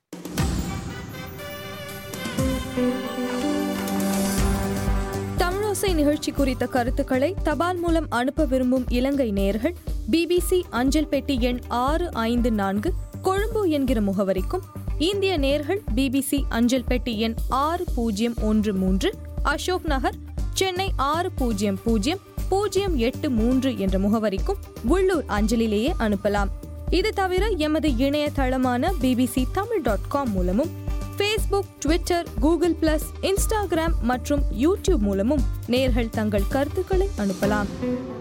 தமிழோசை நிகழ்ச்சி குறித்த கருத்துக்களை தபால் மூலம் அனுப்ப விரும்பும் இலங்கை நேயர்கள் பிபிசி அஞ்சல் பெட்டி எண் ஆறு ஐந்து நான்கு கொழும்பு என்கிற முகவரிக்கும் இந்திய நேர்கள் பிபிசி அஞ்சல் பெட்டி எண் ஆறு பூஜ்ஜியம் ஒன்று மூன்று அசோக் நகர் சென்னை ஆறு பூஜ்ஜியம் பூஜ்ஜியம் பூஜ்ஜியம் எட்டு மூன்று என்ற முகவரிக்கும் உள்ளூர் அஞ்சலிலேயே அனுப்பலாம் இது தவிர எமது இணையதளமான பிபிசி தமிழ் டாட் காம் மூலமும் Facebook Twitter Google plus Instagram மற்றும் யூடியூப் மூலமும் நேர்கள் தங்கள் கருத்துக்களை அனுப்பலாம்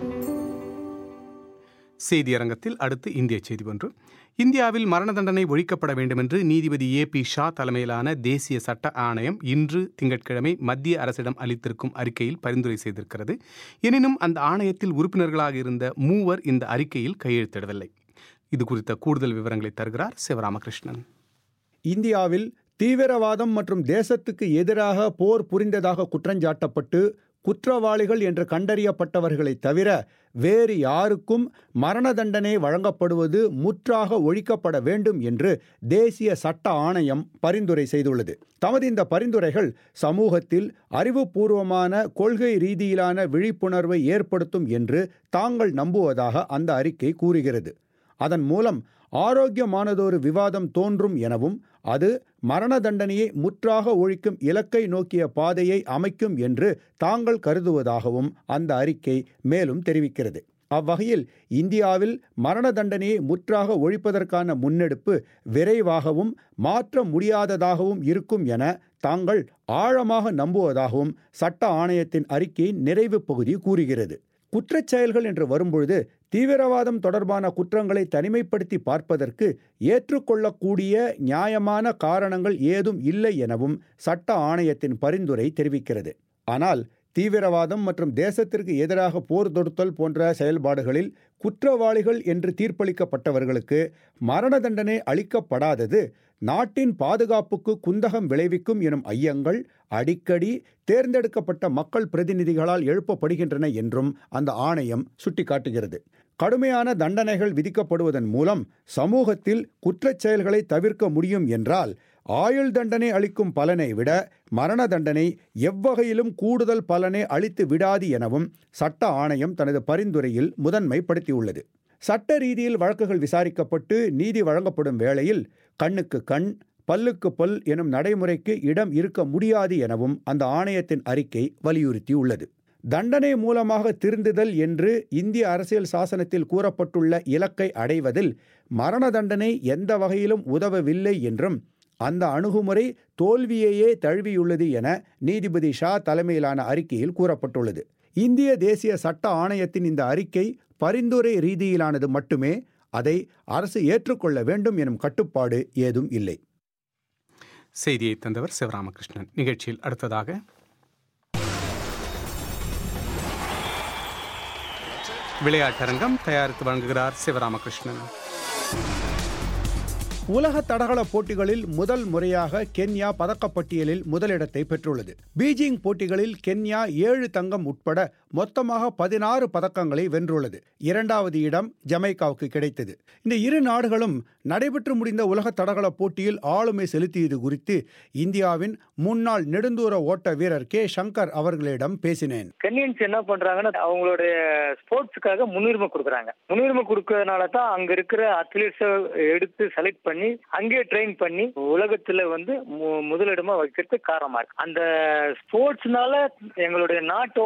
செய்தியரங்கத்தில் அடுத்து இந்திய செய்தி ஒன்று இந்தியாவில் மரண தண்டனை ஒழிக்கப்பட வேண்டும் என்று நீதிபதி ஏ பி ஷா தலைமையிலான தேசிய சட்ட ஆணையம் இன்று திங்கட்கிழமை மத்திய அரசிடம் அளித்திருக்கும் அறிக்கையில் பரிந்துரை செய்திருக்கிறது எனினும் அந்த ஆணையத்தில் உறுப்பினர்களாக இருந்த மூவர் இந்த அறிக்கையில் கையெழுத்திடவில்லை இது குறித்த கூடுதல் விவரங்களை தருகிறார் சிவராமகிருஷ்ணன் இந்தியாவில் தீவிரவாதம் மற்றும் தேசத்துக்கு எதிராக போர் புரிந்ததாக குற்றஞ்சாட்டப்பட்டு குற்றவாளிகள் என்று கண்டறியப்பட்டவர்களை தவிர வேறு யாருக்கும் மரண தண்டனை வழங்கப்படுவது முற்றாக ஒழிக்கப்பட வேண்டும் என்று தேசிய சட்ட ஆணையம் பரிந்துரை செய்துள்ளது தமது இந்த பரிந்துரைகள் சமூகத்தில் அறிவுபூர்வமான கொள்கை ரீதியிலான விழிப்புணர்வை ஏற்படுத்தும் என்று தாங்கள் நம்புவதாக அந்த அறிக்கை கூறுகிறது அதன் மூலம் ஆரோக்கியமானதொரு விவாதம் தோன்றும் எனவும் அது மரண தண்டனையை முற்றாக ஒழிக்கும் இலக்கை நோக்கிய பாதையை அமைக்கும் என்று தாங்கள் கருதுவதாகவும் அந்த அறிக்கை மேலும் தெரிவிக்கிறது அவ்வகையில் இந்தியாவில் மரண தண்டனையை முற்றாக ஒழிப்பதற்கான முன்னெடுப்பு விரைவாகவும் மாற்ற முடியாததாகவும் இருக்கும் என தாங்கள் ஆழமாக நம்புவதாகவும் சட்ட ஆணையத்தின் அறிக்கையின் நிறைவு பகுதி கூறுகிறது குற்றச் செயல்கள் என்று வரும்பொழுது தீவிரவாதம் தொடர்பான குற்றங்களை தனிமைப்படுத்தி பார்ப்பதற்கு ஏற்றுக்கொள்ளக்கூடிய நியாயமான காரணங்கள் ஏதும் இல்லை எனவும் சட்ட ஆணையத்தின் பரிந்துரை தெரிவிக்கிறது ஆனால் தீவிரவாதம் மற்றும் தேசத்திற்கு எதிராக போர் தொடுத்தல் போன்ற செயல்பாடுகளில் குற்றவாளிகள் என்று தீர்ப்பளிக்கப்பட்டவர்களுக்கு மரண தண்டனை அளிக்கப்படாதது நாட்டின் பாதுகாப்புக்கு குந்தகம் விளைவிக்கும் எனும் ஐயங்கள் அடிக்கடி தேர்ந்தெடுக்கப்பட்ட மக்கள் பிரதிநிதிகளால் எழுப்பப்படுகின்றன என்றும் அந்த ஆணையம் சுட்டிக்காட்டுகிறது கடுமையான தண்டனைகள் விதிக்கப்படுவதன் மூலம் சமூகத்தில் குற்றச் செயல்களை தவிர்க்க முடியும் என்றால் ஆயுள் தண்டனை அளிக்கும் பலனை விட மரண தண்டனை எவ்வகையிலும் கூடுதல் பலனை அளித்து விடாது எனவும் சட்ட ஆணையம் தனது பரிந்துரையில் முதன்மைப்படுத்தியுள்ளது சட்ட ரீதியில் வழக்குகள் விசாரிக்கப்பட்டு நீதி வழங்கப்படும் வேளையில் கண்ணுக்கு கண் பல்லுக்கு பல் எனும் நடைமுறைக்கு இடம் இருக்க முடியாது எனவும் அந்த ஆணையத்தின் அறிக்கை வலியுறுத்தியுள்ளது தண்டனை மூலமாக திருந்துதல் என்று இந்திய அரசியல் சாசனத்தில் கூறப்பட்டுள்ள இலக்கை அடைவதில் மரண தண்டனை எந்த வகையிலும் உதவவில்லை என்றும் அந்த அணுகுமுறை தோல்வியையே தழுவியுள்ளது என நீதிபதி ஷா தலைமையிலான அறிக்கையில் கூறப்பட்டுள்ளது இந்திய தேசிய சட்ட ஆணையத்தின் இந்த அறிக்கை பரிந்துரை ரீதியிலானது மட்டுமே அதை அரசு ஏற்றுக்கொள்ள வேண்டும் எனும் கட்டுப்பாடு ஏதும் இல்லை செய்தியை தந்தவர் சிவராமகிருஷ்ணன் நிகழ்ச்சியில் அடுத்ததாக விளையாட்டரங்கம் தயாரித்து வழங்குகிறார் சிவராமகிருஷ்ணன் உலக தடகள போட்டிகளில் முதல் முறையாக கென்யா பதக்கப்பட்டியலில் முதலிடத்தை பெற்றுள்ளது பீஜிங் போட்டிகளில் கென்யா ஏழு தங்கம் உட்பட மொத்தமாக பதினாறு பதக்கங்களை வென்றுள்ளது இரண்டாவது இடம் ஜமைக்காவுக்கு கிடைத்தது இந்த இரு நாடுகளும் நடைபெற்று முடிந்த உலக தடகள போட்டியில் ஆளுமை செலுத்தியது குறித்து இந்தியாவின் முன்னாள் நெடுந்தூர ஓட்ட வீரர் கே சங்கர் அவர்களிடம் பேசினேன் கென்யன்ஸ் என்ன பண்றாங்கன்னா அவங்களுடைய ஸ்போர்ட்ஸுக்காக முன்னுரிமை கொடுக்குறாங்க முன்னுரிமை கொடுக்கறதுனால தான் அங்க இருக்கிற அத்லீட்ஸை எடுத்து செலக்ட் பண்ணி அங்கேயே ட்ரெயின் பண்ணி உலகத்துல வந்து மு- முதலிடமா வைக்கிறதுக்கு காரணமா இருக்கு அந்த ஸ்போர்ட்ஸ்னால எங்களுடைய நாட்டோட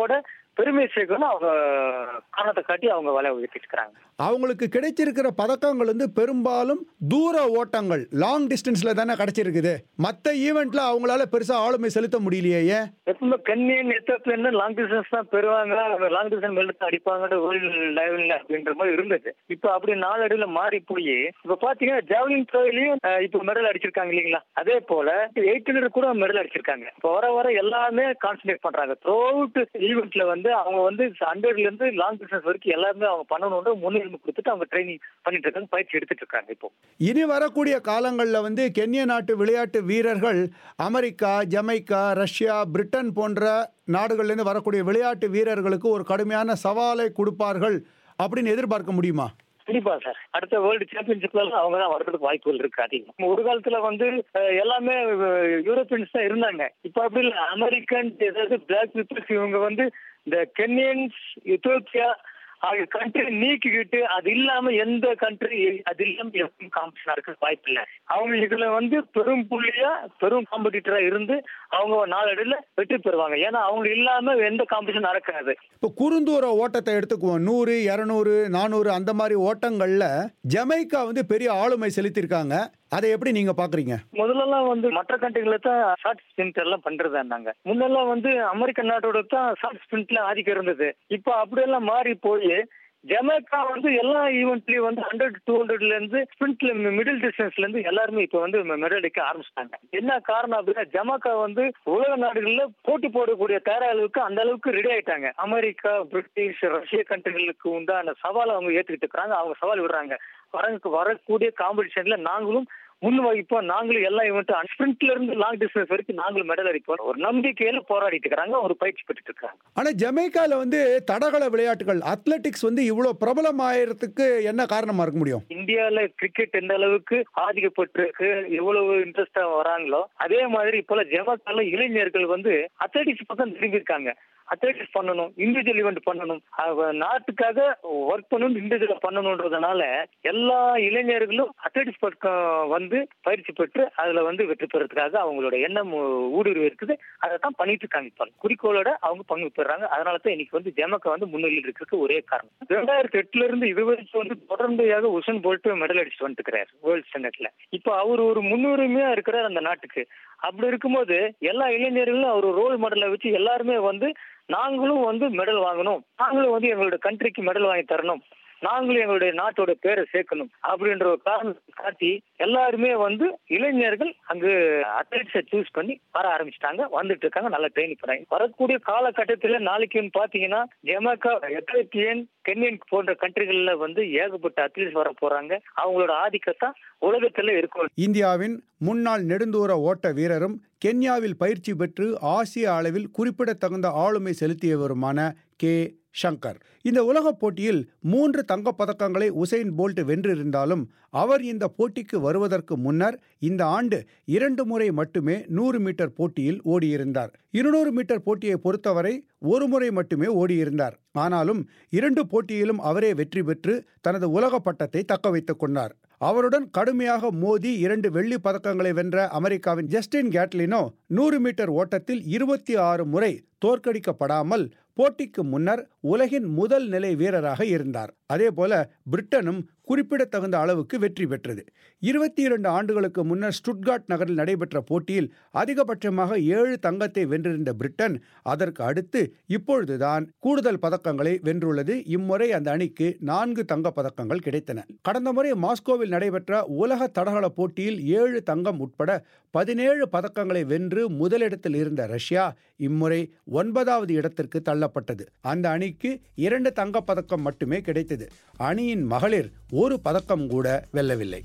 பெருமை சேர்க்கணும் அவங்க காரணத்தை காட்டி அவங்க விலை உயர்த்திட்டு இருக்கிறாங்க அவங்களுக்கு கிடைச்சிருக்கிற பதக்கங்கள் வந்து பெரும்பாலும் தூர ஓட்டங்கள் லாங் டிஸ்டன்ஸ்ல தானே கிடைச்சிருக்குது மற்ற ஈவெண்ட்ல அவங்களால பெருசா ஆளுமை செலுத்த முடியலையே ஏன் எப்பவுமே கன்னியன் எத்தப்பின்னு லாங் டிஸ்டன்ஸ் தான் பெறுவாங்க லாங் டிஸ்டன்ஸ் மெல்லுக்கு அடிப்பாங்க வேர்ல்டு லெவல்ல அப்படின்ற மாதிரி இருந்தது இப்போ அப்படி நாளடைவுல மாறி போய் இப்ப பாத்தீங்கன்னா ஜாவலின் த்ரோயிலையும் இப்போ மெடல் அடிச்சிருக்காங்க இல்லைங்களா அதே போல எயிட் ஹண்ட்ரட் கூட மெடல் அடிச்சிருக்காங்க இப்போ வர வர எல்லாமே கான்சன்ட்ரேட் பண்றாங்க த்ரோ அவுட் ஈவெண்ட்ல வந்து அவங்க வந்து ஹண்ட்ரட்ல இருந்து லாங் டிஸ்டன்ஸ் வரைக்கும் எல்லாருமே அவங்க பண்ணணும்னு முன்னுரிமை கொடுத்துட்டு அவங்க ட்ரைனிங் பண்ணிட்டு இருக்காங்க பயிற்சி எடுத்துட்டு இருக்காங்க இப்போ இனி வரக்கூடிய காலங்களில் வந்து கென்ய நாட்டு விளையாட்டு வீரர்கள் அமெரிக்கா ஜமைக்கா ரஷ்யா பிரிட்டன் போன்ற நாடுகள்லேருந்து வரக்கூடிய விளையாட்டு வீரர்களுக்கு ஒரு கடுமையான சவாலை கொடுப்பார்கள் அப்படின்னு எதிர்பார்க்க முடியுமா கண்டிப்பா சார் அடுத்த வேர்ல்டு சாம்பியன்ஷிப்ல அவங்க தான் வர்றதுக்கு வாய்ப்புகள் இருக்கு அதிகம் ஒரு காலத்துல வந்து அஹ், எல்லாமே யூரோப்பியன்ஸ் தான் இருந்தாங்க இப்ப அப்படி இல்ல அமெரிக்கன் ஏதாவது பிளாக் பீப்புள்ஸ் இவங்க வந்து இந்த கென்யன்ஸ் இத்தோப்பியா ஆகிய கண்ட்ரி நீக்கிக்கிட்டு அது இல்லாம எந்த கண்ட்ரி அது இல்லாம எப்பவும் காம்படிஷன் இருக்க வாய்ப்பு இல்லை அவங்க இதுல வந்து பெரும் புள்ளியா பெரும் காம்படிட்டரா இருந்து அவங்க நாளடைவில் வெற்றி பெறுவாங்க ஏன்னா அவங்க இல்லாம எந்த காம்படிஷன் நடக்காது இப்போ குறுந்தூர ஓட்டத்தை எடுத்துக்குவோம் நூறு இரநூறு நானூறு அந்த மாதிரி ஓட்டங்களில் ஜமைக்கா வந்து பெரிய ஆளுமை செலுத்தியிருக்காங்க அதை எப்படி நீங்கள் பார்க்குறீங்க முதல்லலாம் வந்து மற்ற கண்ட்ரிகள தான் ஷார்ட் ஸ்பிரிண்ட் எல்லாம் பண்றது இருந்தாங்க முன்னெல்லாம் வந்து அமெரிக்க நாட்டோட தான் ஷார்ட் ஸ்பிரிண்ட்ல ஆதிக்கம் இருந்தது இப்போ அப்படியெல்லாம் மாறி போய் ஜமைக்கா வந்து எல்லா ஈவெண்ட்லயும் வந்து ஹண்ட்ரட் டூ ஹண்ட்ரட்ல இருந்து ஸ்பிரிண்ட்ல மிடில் டிஸ்டன்ஸ்ல இருந்து எல்லாருமே இப்ப வந்து மெடல் அடிக்க ஆரம்பிச்சிட்டாங்க என்ன காரணம் அப்படின்னா ஜமாக்கா வந்து உலக நாடுகள்ல போட்டி போடக்கூடிய தயார அளவுக்கு அந்த அளவுக்கு ரெடி ஆயிட்டாங்க அமெரிக்கா பிரிட்டிஷ் ரஷ்ய கண்ட்ரிகளுக்கு உண்டான சவாலை அவங்க ஏத்துக்கிட்டு இருக்காங்க அவங்க சவால் விடுறாங்க வர வரக்கூடிய காம்படிஷன்ல நாங்களும் முன் வகிப்போம் நாங்களும் எல்லா ஈவெண்ட்டும் ஸ்பிரிண்ட்ல இருந்து லாங் டிஸ்டன்ஸ் வரைக்கும் நாங்களும் மெடல் அடிப்போம் ஒரு நம்பிக்கையில போராடிட்டு இருக்காங்க ஒரு பயிற்சி பெற்றுட்டு இருக்காங்க ஆனால் ஜமைக்காவில் வந்து தடகள விளையாட்டுகள் அத்லெட்டிக்ஸ் வந்து இவ்வளோ பிரபலமாயறதுக்கு என்ன காரணமாக இருக்க முடியும் இந்தியால கிரிக்கெட் எந்த அளவுக்கு ஆதிக்கப்பட்டிருக்கு எவ்வளவு இன்ட்ரெஸ்டா வராங்களோ அதே மாதிரி இப்போல ஜமாத்தால இளைஞர்கள் வந்து அத்லெட்டிக்ஸ் பக்கம் திரும்பி இருக்காங்க அத்லெட்டிக்ஸ் பண்ணணும் இண்டிவிஜுவல் ஈவெண்ட் பண்ணணும் அவ நாட்டுக்காக ஒர்க் பண்ணணும் இண்டிவிஜுவல் பண்ணணுன்றதுனால எல்லா இளைஞர்களும் அத்லெட்டிக்ஸ் பக்கம் வந்து பயிற்சி பெற்று அதுல வந்து வெற்றி பெறதுக்காக அவங்களோட எண்ணம் ஊடுருவி இருக்குது அதை தான் பண்ணிட்டு இருக்காங்க இப்போ குறிக்கோளோட அவங்க பங்கு பெறாங்க அதனால தான் இன்னைக்கு வந்து ஜமக்க வந்து முன்னிலையில் இருக்கிறதுக்கு ஒரே காரணம் ரெண்டாயிரத்தி எட்டுல இருந்து இது வரைக்கும் வந்து தொடர்ந்தையாக உசன் போல்ட் மெடல் அடிச்சுட்டு வந்துருக்கிறார் வேர்ல்ட் ஸ்டாண்டர்ட்ல இப்போ அவர் ஒரு முன்னுரிமையா இருக்கிறார் அந்த நாட்டுக்கு அப்படி இருக்கும்போது எல்லா இளைஞர்களும் அவர் ரோல் மாடலை வச்சு எல்லாருமே வந்து நாங்களும் வந்து மெடல் வாங்கணும் நாங்களும் வந்து எங்களோட கண்ட்ரிக்கு மெடல் வாங்கி தரணும் நாங்களும் எங்களுடைய நாட்டோட பேரை சேர்க்கணும் அப்படின்ற ஒரு காரணத்தை காட்டி எல்லாருமே வந்து இளைஞர்கள் அங்கு அத்லெட்ஸை சூஸ் பண்ணி வர ஆரம்பிச்சிட்டாங்க வந்துட்டு இருக்காங்க நல்லா ட்ரைனிங் பண்ணாங்க வரக்கூடிய காலகட்டத்தில் நாளைக்குன்னு பாத்தீங்கன்னா ஜெமாக்கா எத்தியோப்பியன் கென்யன் போன்ற கண்ட்ரிகள்ல வந்து ஏகப்பட்ட அத்லீட்ஸ் வர போறாங்க அவங்களோட ஆதிக்கத்தை உலகத்துல இருக்கும் இந்தியாவின் முன்னாள் நெடுந்தூர ஓட்ட வீரரும் கென்யாவில் பயிற்சி பெற்று ஆசிய அளவில் குறிப்பிடத்தகுந்த ஆளுமை செலுத்தியவருமான கே ஷங்கர் இந்த உலகப் போட்டியில் மூன்று தங்கப் பதக்கங்களை உசைன் போல்ட் வென்றிருந்தாலும் அவர் இந்த போட்டிக்கு வருவதற்கு முன்னர் இந்த ஆண்டு இரண்டு முறை மட்டுமே நூறு மீட்டர் போட்டியில் ஓடியிருந்தார் இருநூறு மீட்டர் போட்டியை பொறுத்தவரை ஒரு முறை மட்டுமே ஓடியிருந்தார் ஆனாலும் இரண்டு போட்டியிலும் அவரே வெற்றி பெற்று தனது உலக பட்டத்தை தக்க வைத்துக் கொண்டார் அவருடன் கடுமையாக மோதி இரண்டு வெள்ளி பதக்கங்களை வென்ற அமெரிக்காவின் ஜஸ்டின் கேட்லினோ நூறு மீட்டர் ஓட்டத்தில் இருபத்தி ஆறு முறை தோற்கடிக்கப்படாமல் போட்டிக்கு முன்னர் உலகின் முதல் நிலை வீரராக இருந்தார் அதேபோல பிரிட்டனும் குறிப்பிடத்தகுந்த அளவுக்கு வெற்றி பெற்றது இருபத்தி இரண்டு ஆண்டுகளுக்கு முன்னர் ஸ்டுட்கார்ட் நகரில் நடைபெற்ற போட்டியில் அதிகபட்சமாக ஏழு தங்கத்தை வென்றிருந்த பிரிட்டன் அதற்கு அடுத்து இப்பொழுதுதான் கூடுதல் பதக்கங்களை வென்றுள்ளது இம்முறை அந்த அணிக்கு நான்கு தங்க பதக்கங்கள் கிடைத்தன கடந்த முறை மாஸ்கோவில் நடைபெற்ற உலக தடகள போட்டியில் ஏழு தங்கம் உட்பட பதினேழு பதக்கங்களை வென்று முதலிடத்தில் இருந்த ரஷ்யா இம்முறை ஒன்பதாவது இடத்திற்கு தள்ளப்பட்டது அந்த அணிக்கு இரண்டு தங்கப்பதக்கம் மட்டுமே கிடைத்தது அணியின் மகளிர் ஒரு பதக்கம் கூட வெல்லவில்லை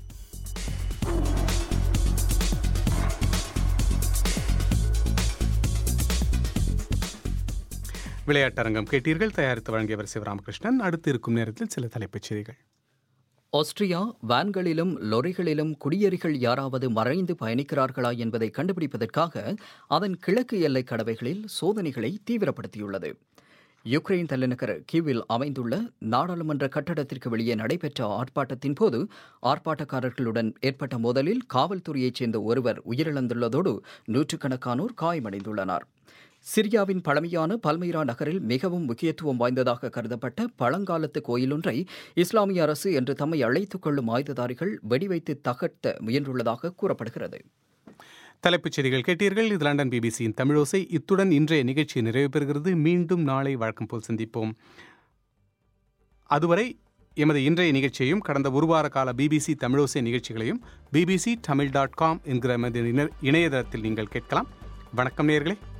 விளையாட்டரங்கம் கேட்டீர்கள் தயாரித்து வழங்கியவர் சிவராமகிருஷ்ணன் அடுத்து இருக்கும் நேரத்தில் சில தலைப்புச் செய்திகள் ஆஸ்திரியா வேன்களிலும் லொரிகளிலும் குடியேறிகள் யாராவது மறைந்து பயணிக்கிறார்களா என்பதை கண்டுபிடிப்பதற்காக அதன் கிழக்கு எல்லை கடவைகளில் சோதனைகளை தீவிரப்படுத்தியுள்ளது யுக்ரைன் தலைநகர் கீவில் அமைந்துள்ள நாடாளுமன்ற கட்டடத்திற்கு வெளியே நடைபெற்ற ஆர்ப்பாட்டத்தின் போது ஆர்ப்பாட்டக்காரர்களுடன் ஏற்பட்ட மோதலில் காவல்துறையைச் சேர்ந்த ஒருவர் உயிரிழந்துள்ளதோடு நூற்றுக்கணக்கானோர் காயமடைந்துள்ளனர் சிரியாவின் பழமையான பல்மைரா நகரில் மிகவும் முக்கியத்துவம் வாய்ந்ததாக கருதப்பட்ட பழங்காலத்து கோயிலொன்றை இஸ்லாமிய அரசு என்று தம்மை அழைத்துக் கொள்ளும் ஆயுததாரிகள் வெடிவைத்து தகர்த்த முயன்றுள்ளதாக கூறப்படுகிறது தலைப்புச் செய்திகள் கேட்டீர்கள் இது லண்டன் பிபிசியின் தமிழோசை இத்துடன் இன்றைய நிகழ்ச்சி நிறைவு பெறுகிறது மீண்டும் நாளை வழக்கம் போல் சந்திப்போம் அதுவரை எமது இன்றைய நிகழ்ச்சியையும் கடந்த ஒரு வார கால பிபிசி தமிழோசை நிகழ்ச்சிகளையும் பிபிசி தமிழ் டாட் காம் என்கிற எமது இணையதளத்தில் நீங்கள் கேட்கலாம் வணக்கம் நேர்களே